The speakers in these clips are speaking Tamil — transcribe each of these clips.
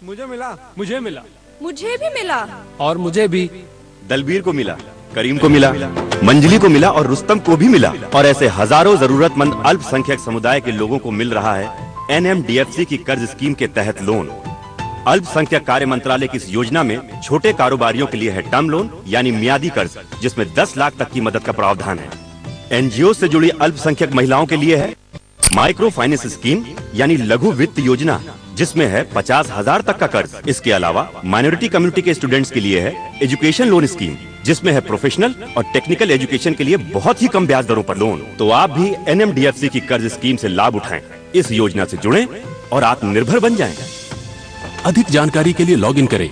मुझे मिला मुझे मिला मुझे भी मिला और मुझे भी दलबीर को मिला करीम को मिला मंजली को मिला और रुस्तम को भी मिला और ऐसे हजारों जरूरतमंद अल्पसंख्यक समुदाय के लोगों को मिल रहा है एनएमडीएफसी की कर्ज स्कीम के तहत लोन अल्पसंख्यक कार्य मंत्रालय की इस योजना में छोटे कारोबारियों के लिए है टर्म लोन यानी मियादी कर्ज जिसमें 10 लाख तक की मदद का प्रावधान है एनजीओ से जुड़ी अल्पसंख्यक महिलाओं के लिए है माइक्रो फाइनेंस स्कीम यानी लघु वित्त योजना जिसमें है पचास हजार तक का कर्ज इसके अलावा माइनॉरिटी कम्युनिटी के स्टूडेंट्स के लिए है एजुकेशन लोन स्कीम जिसमें है प्रोफेशनल और टेक्निकल एजुकेशन के लिए बहुत ही कम ब्याज दरों पर लोन तो आप भी एनएमडीएफसी की कर्ज स्कीम से लाभ उठाएं इस योजना से जुड़ें और आत्मनिर्भर बन जाएं। अधिक जानकारी के लिए लॉग इन करें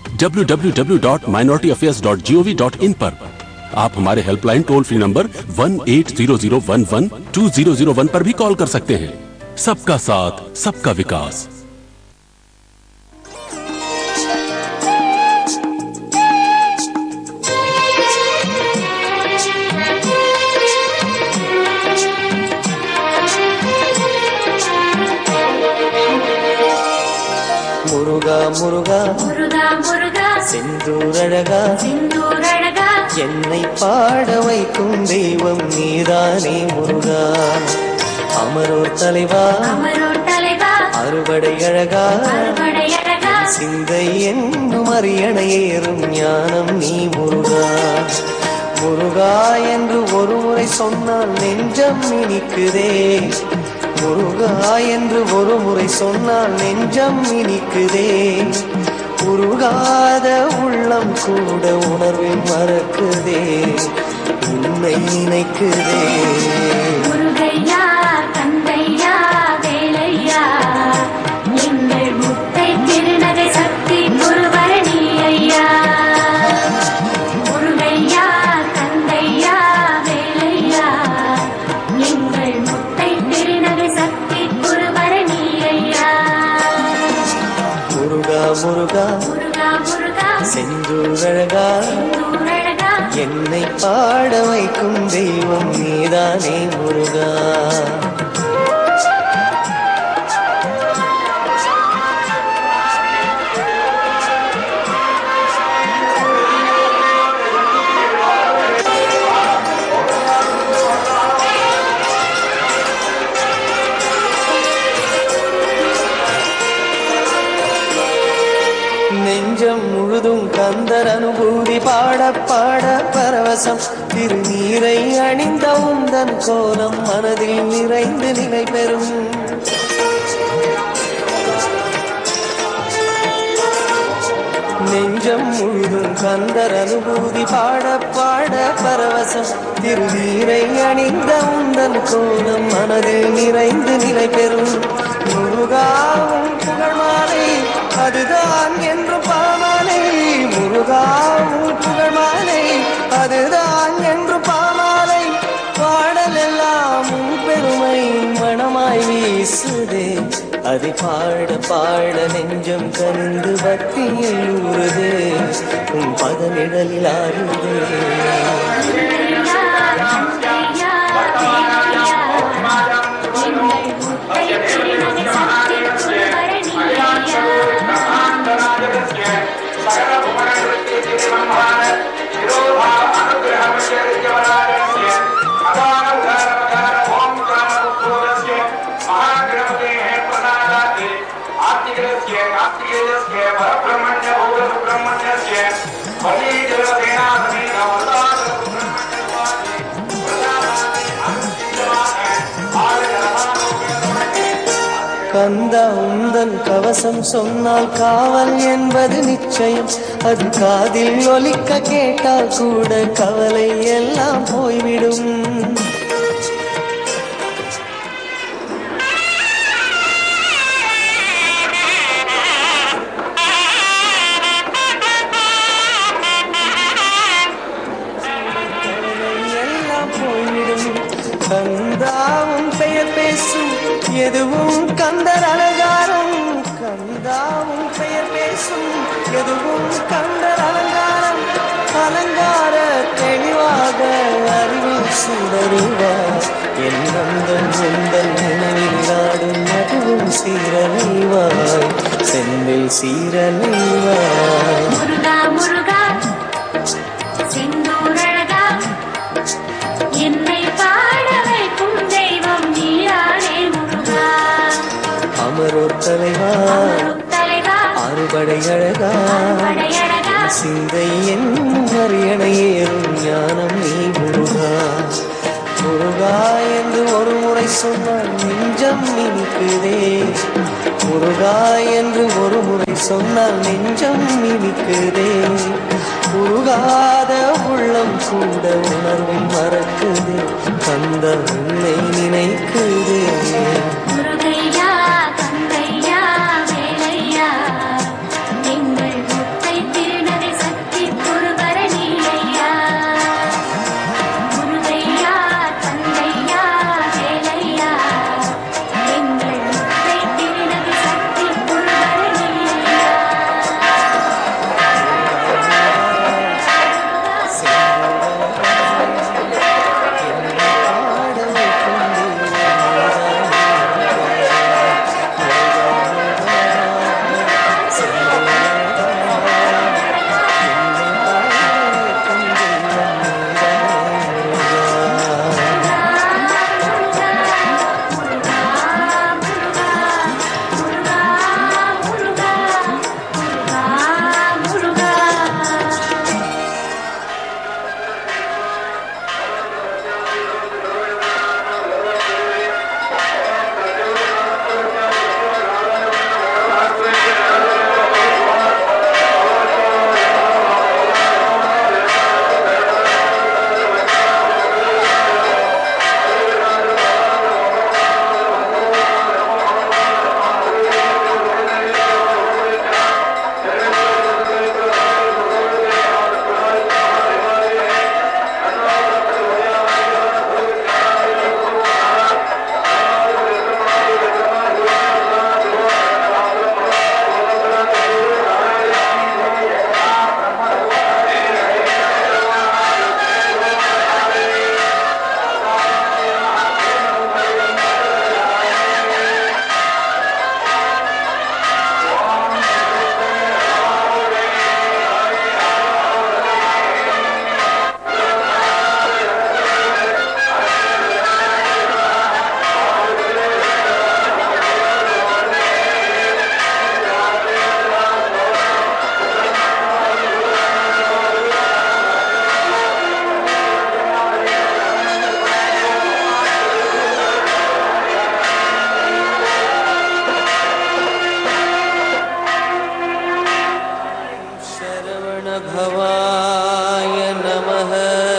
www.minorityAffairs.gov.in पर आप हमारे हेल्पलाइन टोल फ्री नंबर 18001120001 पर भी कॉल कर सकते हैं सबका साथ सबका विकास முருகா முருகா முருகா முருகா செந்தூரழகா சிந்தூரழகா என்னை பாட வைக்கும் தெய்வம் நீதானே முருகா அமரோர் தலைவா அமரோர் தலைவா அறுபடை அழகா அறுபடையழகா சிந்தை என்னும் அரியணை ஏறும் ஞானம் நீ முருகா முருகா என்று ஒரு முறை சொன்னால் நெஞ்சம் இனிக்குதே முருகா என்று ஒரு முறை சொன்னால் நெஞ்சம் இனிக்குதே உருகாத உள்ளம் கூட உணர்வை மறக்குதே உன்னை நினைக்குதே முருகையா கந்தையா வேலையா எங்கள் முத்தை திருநகை சக்தி குருவரணி ஐயா முருகையா கந்தையா வேலையா எங்கள் முத்தை திருநகை சக்தி குருவரணி ஐயா முருகா முருகா முருகா முருகா செந்தூரழகா சிந்தூரழகா என்னை பாட வைக்கும் தெய்வம் நீதானே முருகா நெஞ்சம் முழுதும் கந்தர் அனுபூதி பாட பாட பரவசம் திருநீரை அணிந்த உந்தன் கோலம் மனதில் நிறைந்து நிலை பெறும் நெஞ்சம் முழுதும் கந்தர் அனுபூதி பாட பாட பரவசம் திருநீரை அணிந்த உந்தன் கோலம் மனதில் நிறைந்து நிலை பெறும் முருகாவும் புகழ் மாலை அதுதான் என்று பாமாலை முருகாவும் புகழ் மாலை அதுதான் என்று பாமாலை பாடலெல்லாம் உன் பெருமை மனமாய் வீசுதே அதை பாட பாட நெஞ்சம் கண்டு பக்தியில் ஊறுதே உன் பதனிடலில் ஆறுதே கந்தா உந்தன் கவசம் சொன்னால் காவல் என்பது நிச்சயம் அது காதில் ஒலிக்க கேட்டால் கூட கவலை எல்லாம் போய்விடும் எல்லாம் போய்விடும் கந்தாவும் பெயர் பேசும் எதுவும் கந்தர் அலங்காரம் கந்தாவும் பெயர் பேசும் எதுவும் கந்தர் அலங்காரம் அலங்கார தெளிவாக அறிவில் சுடருவார் என் நந்தன் உந்தன் நினைவில் நாடும் அதுவும் சீரழிவாய் செந்தில் சீரலைவாய் முருகா முருகா செந்தூரழகா என்னை பாட வைக்கும் தெய்வம் நீரானே முருகா அமரோர் தலைவா தலைவா அறுபடை அழகா படையழகா சிந்தை என் அரியணை ஏறும் ஞானம் நீ முருகா முருகா என்று ஒரு முறை சொன்னால் நெஞ்சம் இனிக்குதே முருகா என்று ஒரு முறை சொன்னால் நெஞ்சம் இனிக்குதே முருகாத உள்ளம் கூட உணர்வும் மறக்குதே அந்த உன்னை நினைக்குதே முருகையா கந்தையா வேலையா எங்கள் முத்தை திருநகை சக்தி குருபரணி ஐயா முருகையா கந்தையா வேலையா எங்கள் முத்தை திருநகை சக்தி குருபரணி ஐயா शरवणभवाय नमः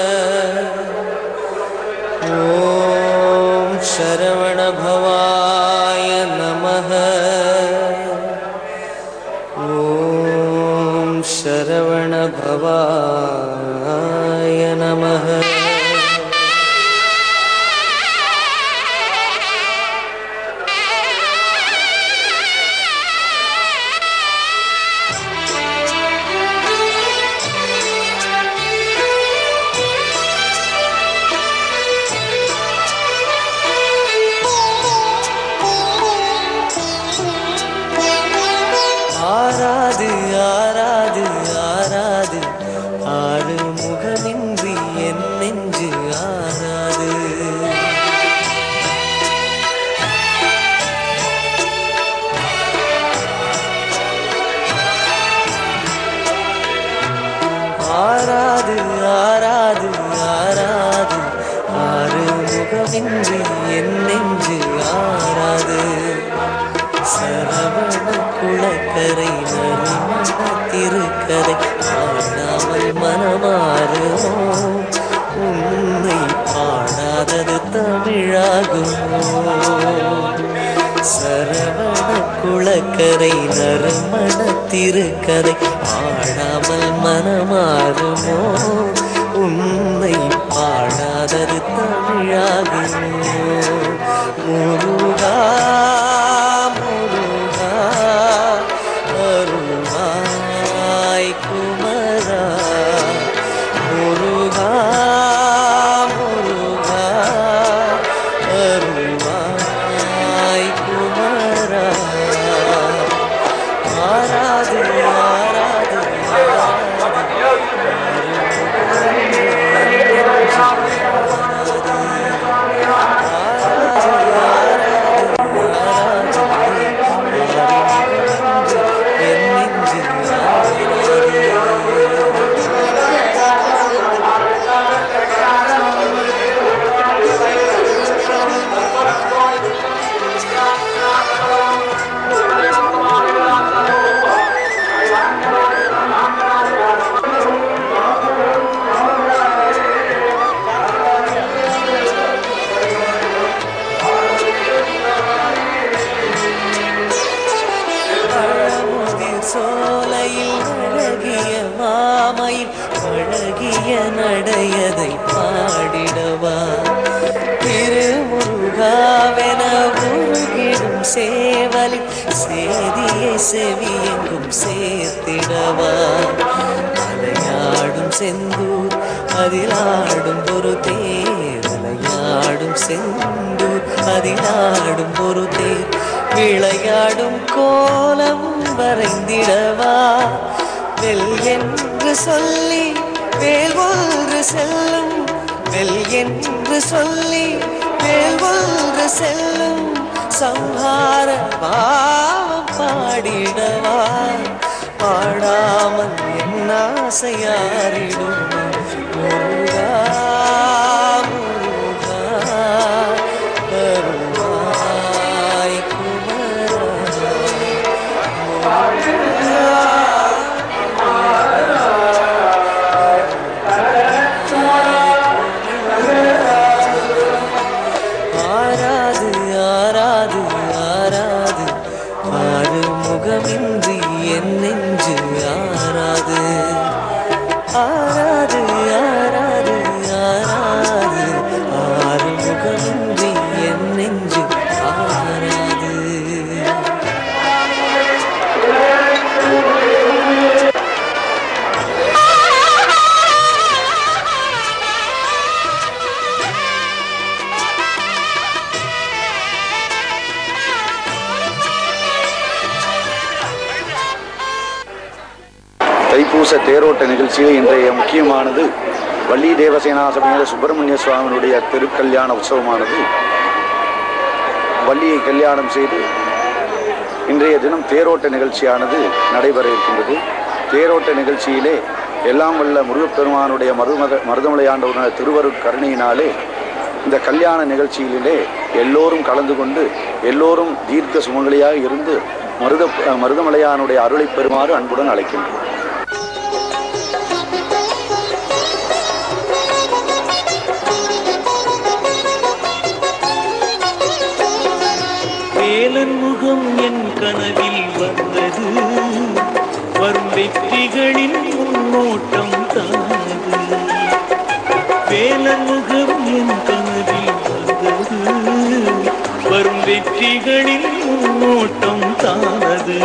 ॐ शरवणभवाय नमः ॐ शरवणभवाय नमः ஆராது ஆராது ஆராது ஆறு முகமின்றி என் நெஞ்சு ஆராது ஆராது ஆராது ஆராது ஆறு முகமின்றி என் நெஞ்சு ஆராது சரவண குளக்கரை நறுமண திருக்கரை ஆடாமல் மனமாறுமோ உன்னை பாடாதது தமிழாகுமோ சரவண குளக்கரை நறுமண திருக்கரை ஆடாமல் மனமாறுமோ உன்னை பாடாதது தமிழாகுமோ முருகா முருகா அருள்வாய் குமரா முருகா முருகா அருள்வாய் குமரா எளிய நடையதை பாடிடவா திருமுருகாவென உருகிடும் சேவலின் சேதியை செவியெங்கும் சேர்த்திடவா அலையாடும் செந்தூர் அதிலாடும் ஒரு தேர் அலையாடும் செந்தூர் அதிலாடும் ஒரு தேர் விளையாடும் கோலம் வரைந்திடவா வெல் என்று சொல்லி வேல் ஒன்று செல்லும் வெல் என்று சொல்லி வேல் ஒன்று செல்லும் சம்ஹார பாவம் பாடிடவா பாடாமல் என் ஆசையாரிடும் முருகா முருகா கருவாய் குமரா ஆராது ஆராது ஆராது ஆறு முகமின்றி என் நெஞ்சு ஆராது ஆராது ஆராது ஆராது ஆறு முகமின்றி என் நெஞ்சு ஆராது தைப்பூச தேரோட்ட நிகழ்ச்சியில் இன்றைய முக்கியமானது வள்ளி தேவசேனா சமேத சுப்பிரமணிய சுவாமியினுடைய திருக்கல்யாண உற்சவமானது வள்ளியை கல்யாணம் செய்து இன்றைய தினம் தேரோட்ட நிகழ்ச்சியானது நடைபெற இருக்கின்றது தேரோட்ட நிகழ்ச்சியிலே எல்லாம் வல்ல முருகப்பெருமானுடைய மருமக மருதமலையாண்டவருடைய திருவருட் கருணையினாலே இந்த கல்யாண நிகழ்ச்சியிலே எல்லோரும் கலந்து கொண்டு எல்லோரும் தீர்க்க சுமங்கலியாக இருந்து மருத மருதமலையானுடைய அருளை பெறுமாறு அன்புடன் அழைக்கின்றோம் வேலன் முகம் என் கனவில் வந்தது வரும் வெற்றிகளின் முன்னோட்டம் தானது வேலன் முகம் என் கனவில் வந்தது வரும் வெற்றிகளின் முன்னோட்டம் தானது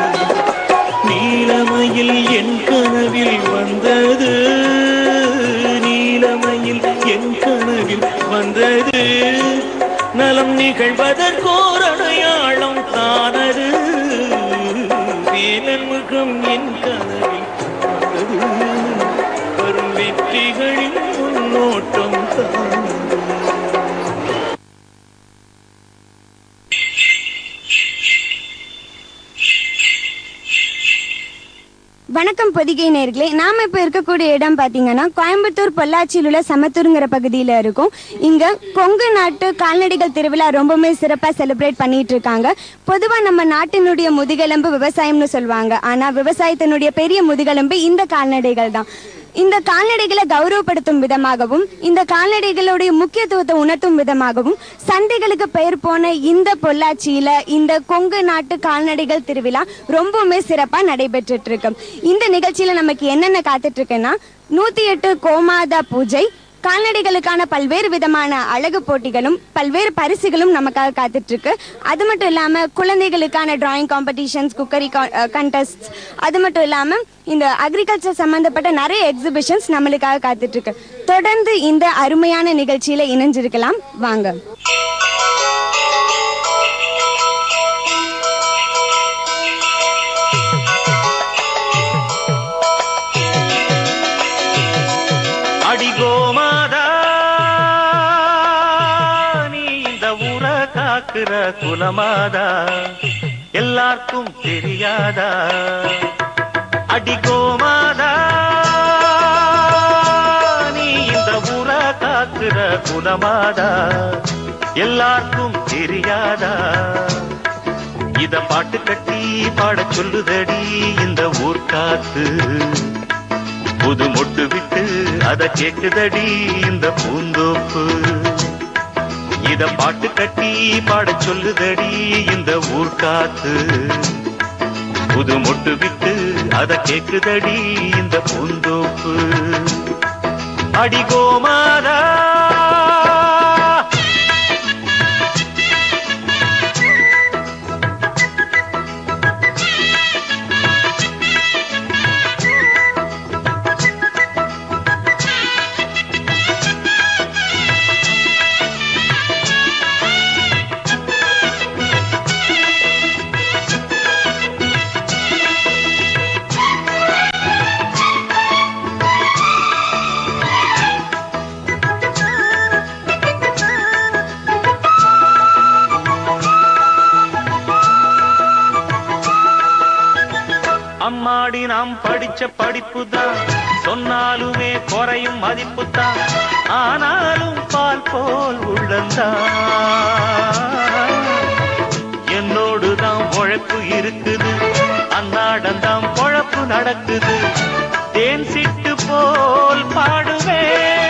நீலமையில் என் கனவில் வந்தது நீலமையில் என் கனவில் வந்தது நலம் நிகழ்வதற்கோர் அடையாளம் தானது வேலன் முகம் என் கனவில் வந்தது வரும் வெற்றிகளின் முன்னோட்டம் தானது வணக்கம் பொதிகை நேர்களே நாம இப்ப இருக்கக்கூடிய இடம் பாத்தீங்கன்னா கோயம்புத்தூர் பொள்ளாச்சியில் உள்ள சமத்தூருங்கிற பகுதியில இருக்கும் இங்க கொங்கு நாட்டு கால்நடைகள் திருவிழா ரொம்பவுமே சிறப்பா செலிப்ரேட் பண்ணிட்டு இருக்காங்க பொதுவா நம்ம நாட்டினுடைய முதுகெலும்பு விவசாயம்னு சொல்லுவாங்க ஆனா விவசாயத்தினுடைய பெரிய முதுகெலும்பு இந்த கால்நடைகள் தான் இந்த கால்நடைகளை கௌரவப்படுத்தும் விதமாகவும் இந்த கால்நடைகளுடைய முக்கியத்துவத்தை உணர்த்தும் விதமாகவும் சந்தைகளுக்கு பெயர் போன இந்த பொள்ளாச்சியில இந்த கொங்கு நாட்டு கால்நடைகள் திருவிழா ரொம்பவுமே சிறப்பா நடைபெற்றுட்டு இருக்கு இந்த நிகழ்ச்சியில நமக்கு என்னென்ன காத்துட்டு இருக்குன்னா நூத்தி எட்டு கோமாதா பூஜை கால்நடைகளுக்கான பல்வேறு விதமான அழகு போட்டிகளும் பல்வேறு பரிசுகளும் நமக்காக காத்துட்டு இருக்கு அது மட்டும் இல்லாம குழந்தைகளுக்கான டிராயிங் காம்படிஷன்ஸ் குக்கரி கண்டெஸ்ட் அது மட்டும் இல்லாம இந்த அக்ரிகல்ச்சர் சம்பந்தப்பட்ட நிறைய எக்ஸிபிஷன்ஸ் நம்மளுக்காக காத்துட்டு இருக்கு தொடர்ந்து இந்த அருமையான நிகழ்ச்சியில இணைஞ்சிருக்கலாம் வாங்க அடிகோமாதா நீ இந்த ஊர காக்குற குலமாதா எல்லாருக்கும் தெரியாதா அடிகோமாதா நீ இந்த ஊர காக்குற குலமாதா எல்லாருக்கும் தெரியாதா இத பாட்டு கட்டி பாடச் சொல்லுதடி இந்த ஊர் காத்து புது மொட்டு விட்டு அத கேக்குதடி இந்த பூந்தோப்பு இத பாட்டு கட்டி பாடச் சொல்லுதடி இந்த ஊர் காத்து புது மொட்டு விட்டு அத கேக்குதடி இந்த பூந்தோப்பு அடிகோமாதா அம்மாடி நாம் படிச்ச படிப்பு தான் சொன்னாலுமே குறையும் மதிப்பு தான் ஆனாலும் பால் போல் உள்ளந்தான் என்னோடு தான் உழைப்பு இருக்குது அன்னாடம் தான் பொழப்பு நடக்குது தேன் சிட்டு போல் பாடுவேன்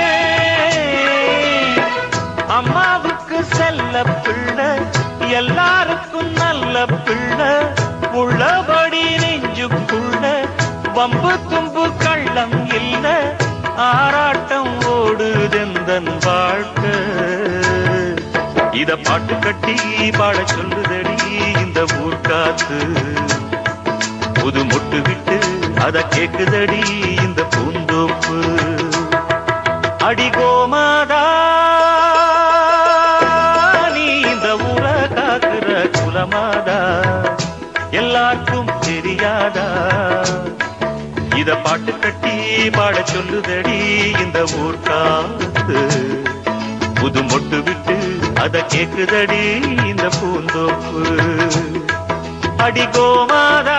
அம்மாவுக்கு செல்ல பிள்ளை எல்லாருக்கும் நல்ல பிள்ளை உள்ளபடி நெஞ்சுக்குள்ள வம்பு தும்பு கள்ளம் இல்ல ஆராட்டம் ஓடுதெந்தன் வாழ்க்கை இத பாட்டு கட்டி பாட சொல்லுதடி இந்த ஊர்காத்து புது மொட்டு விட்டு அத கேக்குதடி இந்த பூந்தோப்பு அடிகோமாதா நீ இந்த ஊரை காக்குற குலமாதா எல்லாருக்கும் தெரியாதா இத பாட்டு கட்டி பாட சொல்லுதடி இந்த ஊர் காத்து புது மொட்டு விட்டு அத கேக்குதடி இந்த பூந்தோப்பு அடிகோமாதா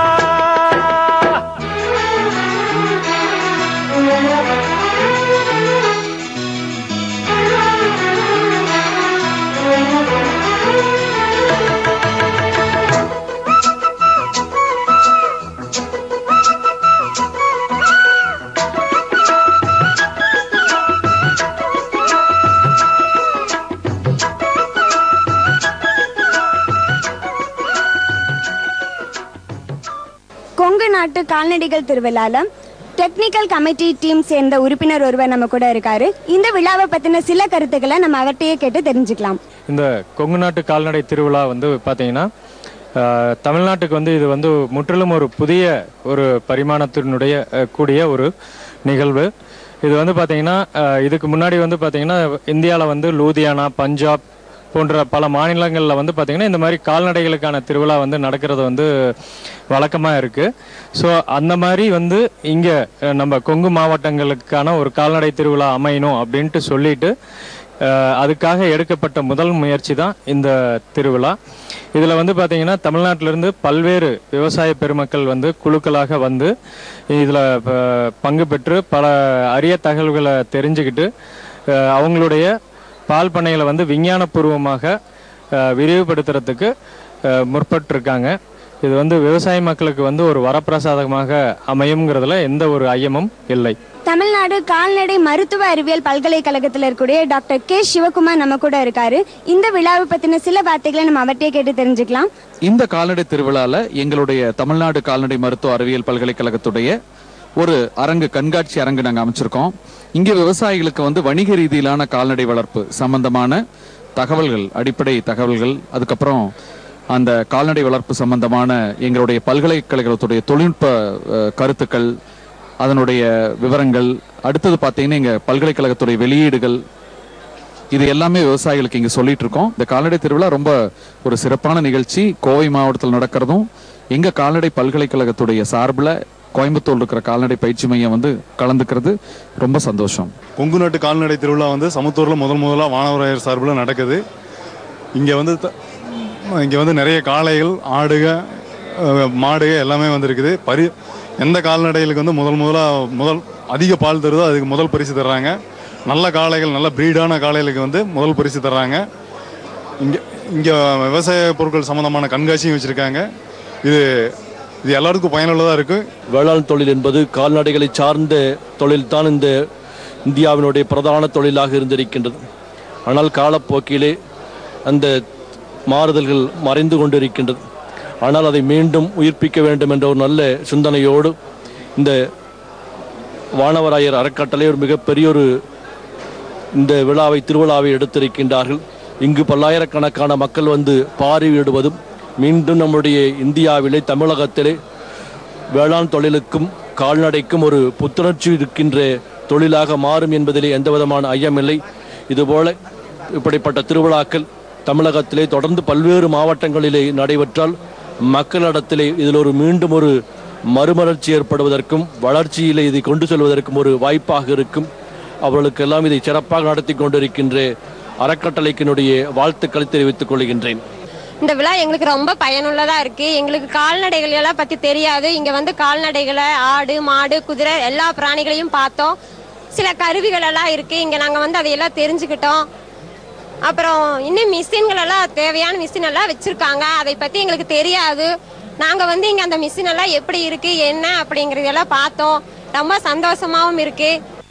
கொங்கு நாட்டு கால்நடைகள் திருவிழால டெக்னிக்கல் கமிட்டி டீம் சேர்ந்த உறுப்பினர் ஒருவர் நம்ம கூட இருக்காரு இந்த விழாவை பத்தின சில கருத்துக்களை நம்ம அவர்கிட்டயே கேட்டு தெரிஞ்சுக்கலாம் இந்த கொங்கு நாட்டு கால்நடை திருவிழா வந்து பார்த்தீங்கன்னா ஆஹ், தமிழ்நாட்டுக்கு வந்து இது வந்து முற்றிலும் ஒரு புதிய ஒரு பரிமாணத்தினுடைய அஹ், கூடிய ஒரு நிகழ்வு இது வந்து பார்த்தீங்கன்னா ஆஹ், இதுக்கு முன்னாடி வந்து பார்த்தீங்கன்னா இந்தியாவில் வந்து லூதியானா பஞ்சாப் போன்ற பல மாநிலங்களில் வந்து பார்த்தீங்கன்னா இந்த மாதிரி கால்நடைகளுக்கான திருவிழா வந்து நடக்கிறது வந்து வழக்கமாக இருக்குது ஸோ அந்த மாதிரி வந்து இங்கே நம்ம கொங்கு மாவட்டங்களுக்கான ஒரு கால்நடை திருவிழா அமையணும் அப்படின்ட்டு சொல்லிட்டு அஹ், அதுக்காக எடுக்கப்பட்ட முதல் முயற்சி தான் இந்த திருவிழா இதில் வந்து பார்த்தீங்கன்னா தமிழ்நாட்டிலிருந்து பல்வேறு விவசாய பெருமக்கள் வந்து குழுக்களாக வந்து இதில் பங்கு பெற்று பல அரிய தகவல்களை தெரிஞ்சுக்கிட்டு அஹ், அவங்களுடைய பால் பண்ணைகளை வந்து விஞ்ஞானபூர்வமாக அஹ், விரிவுபடுத்துறதுக்கு அஹ், முற்பட்டிருக்காங்க இது வந்து விவசாய மக்களுக்கு வந்து ஒரு வரப்பிரசாதமாக அமையுங்கிறதுல எந்த ஒரு ஐயமும் இல்லை தமிழ்நாடு கால்நடை மருத்துவ அறிவியல் பல்கலைக்கழகத்தில் இருக்கக்கூடிய டாக்டர் கே சிவகுமார் நம்ம கூட இருக்காரு இந்த விழாவை பத்தின சில வார்த்தைகளை நம்ம அவர்கிட்டயே கேட்டு தெரிஞ்சுக்கலாம் இந்த கால்நடை திருவிழால எங்களுடைய தமிழ்நாடு கால்நடை மருத்துவ அறிவியல் பல்கலைக்கழகத்துடைய ஒரு அரங்கு கண்காட்சி அரங்கு நாங்க அமைச்சிருக்கோம் இங்க விவசாயிகளுக்கு வந்து வணிக ரீதியிலான கால்நடை வளர்ப்பு சம்பந்தமான தகவல்கள் அடிப்படை தகவல்கள் அதுக்கப்புறம் அந்த கால்நடை வளர்ப்பு சம்பந்தமான எங்களுடைய பல்கலைக்கழகத்துடைய தொழில்நுட்ப அஹ், கருத்துக்கள் அதனுடைய விவரங்கள் அடுத்தது பார்த்தீங்கன்னா எங்க பல்கலைக்கழகத்துடைய வெளியீடுகள் இது எல்லாமே விவசாயிகளுக்கு இங்க சொல்லிட்டு இருக்கோம் இந்த கால்நடை திருவிழா ரொம்ப ஒரு சிறப்பான நிகழ்ச்சி கோவை மாவட்டத்தில் நடக்கிறதும் எங்க கால்நடை பல்கலைக்கழகத்துடைய சார்பில் கோயம்புத்தூர் இருக்கிற கால்நடை பயிற்சி மையம் வந்து கலந்துக்கிறது ரொம்ப சந்தோஷம் கொங்கு நாட்டு கால்நடை திருவிழா வந்து சமத்தூரில் முதல் முதலாக வானவராயர் சார்பில் நடக்குது இங்கே வந்து த- இங்கே வந்து நிறைய காளைகள் ஆடுக அஹ், மாடுக எல்லாமே வந்திருக்குது பரி எந்த கால்நடைகளுக்கு வந்து முதல் முதலாக முதல் அதிக பால் தருதோ அதுக்கு முதல் பரிசு தர்றாங்க நல்ல காளைகள் நல்ல ப்ரீடான காளைகளுக்கு வந்து முதல் பரிசு தர்றாங்க இங்கே இங்கே விவசாய பொருட்கள் சம்மந்தமான கண்காட்சியும் வச்சுருக்காங்க இது இது எல்லாருக்கும் பயனுள்ளதாக இருக்குது வேளாண் தொழில் என்பது கால்நடைகளை சார்ந்த தொழில் தான் இந்த இந்தியாவினுடைய பிரதான தொழிலாக இருந்திருக்கின்றது ஆனால் காலப்போக்கிலே அந்த மாறுதல்கள் மறைந்து கொண்டிருக்கின்றது ஆனால் அதை மீண்டும் உயிர்ப்பிக்க வேண்டும் என்ற ஒரு நல்ல சிந்தனையோடு இந்த வானவராயர் அறக்கட்டளை ஒரு மிகப்பெரிய ஒரு இந்த விழாவை திருவிழாவை எடுத்திருக்கின்றார்கள் இங்கு பல்லாயிரக்கணக்கான மக்கள் வந்து பார்வையிடுவதும் மீண்டும் நம்முடைய இந்தியாவிலே தமிழகத்திலே வேளாண் தொழிலுக்கும் கால்நடைக்கும் ஒரு புத்துணர்ச்சி இருக்கின்ற தொழிலாக மாறும் என்பதிலே எந்த விதமான ஐயமில்லை இதுபோல இப்படிப்பட்ட திருவிழாக்கள் தமிழகத்திலே தொடர்ந்து பல்வேறு மாவட்டங்களிலே நடைபெற்றால் மக்களிடத்திலே இதில் ஒரு மீண்டும் ஒரு மறுமலர்ச்சி ஏற்படுவதற்கும் வளர்ச்சியிலே இதை கொண்டு செல்வதற்கும் ஒரு வாய்ப்பாக இருக்கும் அவர்களுக்கெல்லாம் இதை சிறப்பாக நடத்தி கொண்டிருக்கின்ற அறக்கட்டளைக்கினுடைய வாழ்த்துக்களை தெரிவித்துக் கொள்கின்றேன் இந்த விழா எங்களுக்கு ரொம்ப பயனுள்ளதா இருக்கு எங்களுக்கு கால்நடைகள் எல்லாம் பத்தி தெரியாது இங்க வந்து கால்நடைகளை ஆடு மாடு குதிரை எல்லா பிராணிகளையும் பார்த்தோம் சில கருவிகள் எல்லாம் இருக்கு இங்க நாங்க வந்து அதையெல்லாம் தெரிஞ்சுக்கிட்டோம் அப்புறம் இன்னும் மிஷின்கள் எல்லாம் தேவையான மிஷின் எல்லாம் வச்சிருக்காங்க அதை பத்தி எங்களுக்கு தெரியாது நாங்க வந்து இங்க அந்த மிஷின் எல்லாம் எப்படி இருக்கு என்ன அப்படிங்கறதெல்லாம் பார்த்தோம் ரொம்ப சந்தோஷமாவும் இருக்கு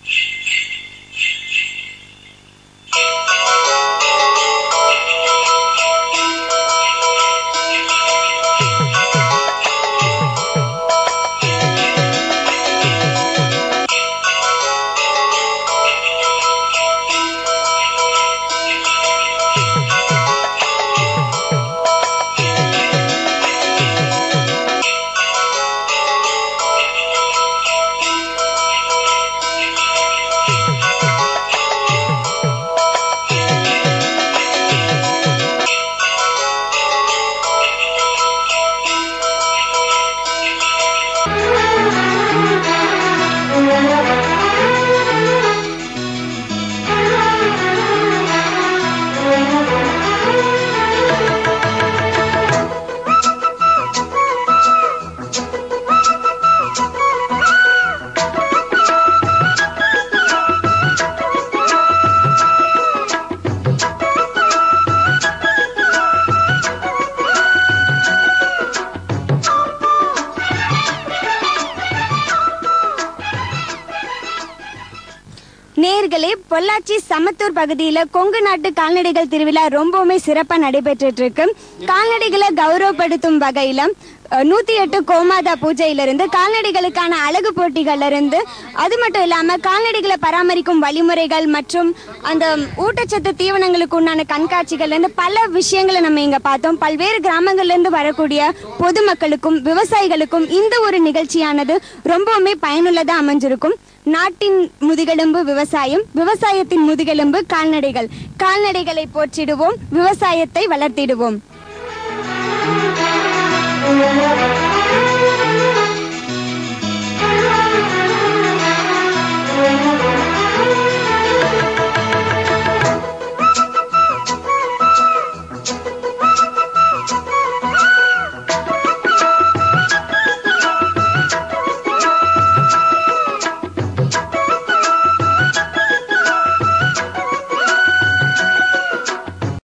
நேர்களே பொள்ளாச்சி சமத்தூர் பகுதியில கொங்கு நாட்டு கால்நடைகள் திருவிழா ரொம்பவுமே சிறப்பா நடைபெற்றுட்டு இருக்கு கால்நடைகளை கௌரவப்படுத்தும் வகையில அஹ், நூத்தி எட்டு கோமாதா பூஜையிலிருந்து கால்நடைகளுக்கான அழகு போட்டிகள்ல இருந்து அது மட்டும் இல்லாம கால்நடைகளை பராமரிக்கும் வழிமுறைகள் மற்றும் அந்த ஊட்டச்சத்து தீவனங்களுக்கு உண்டான கண்காட்சிகள்ல இருந்து பல விஷயங்களை நம்ம இங்க பார்த்தோம் பல்வேறு கிராமங்கள்ல இருந்து வரக்கூடிய பொதுமக்களுக்கும் விவசாயிகளுக்கும் இந்த ஒரு நிகழ்ச்சியானது ரொம்பவுமே பயனுள்ளதா அமைஞ்சிருக்கும் நாட்டின் முதுகெலும்பு விவசாயம் விவசாயத்தின் முதுகெலும்பு கால்நடைகள் கால்நடைகளை போற்றிடுவோம் விவசாயத்தை வளர்த்திடுவோம்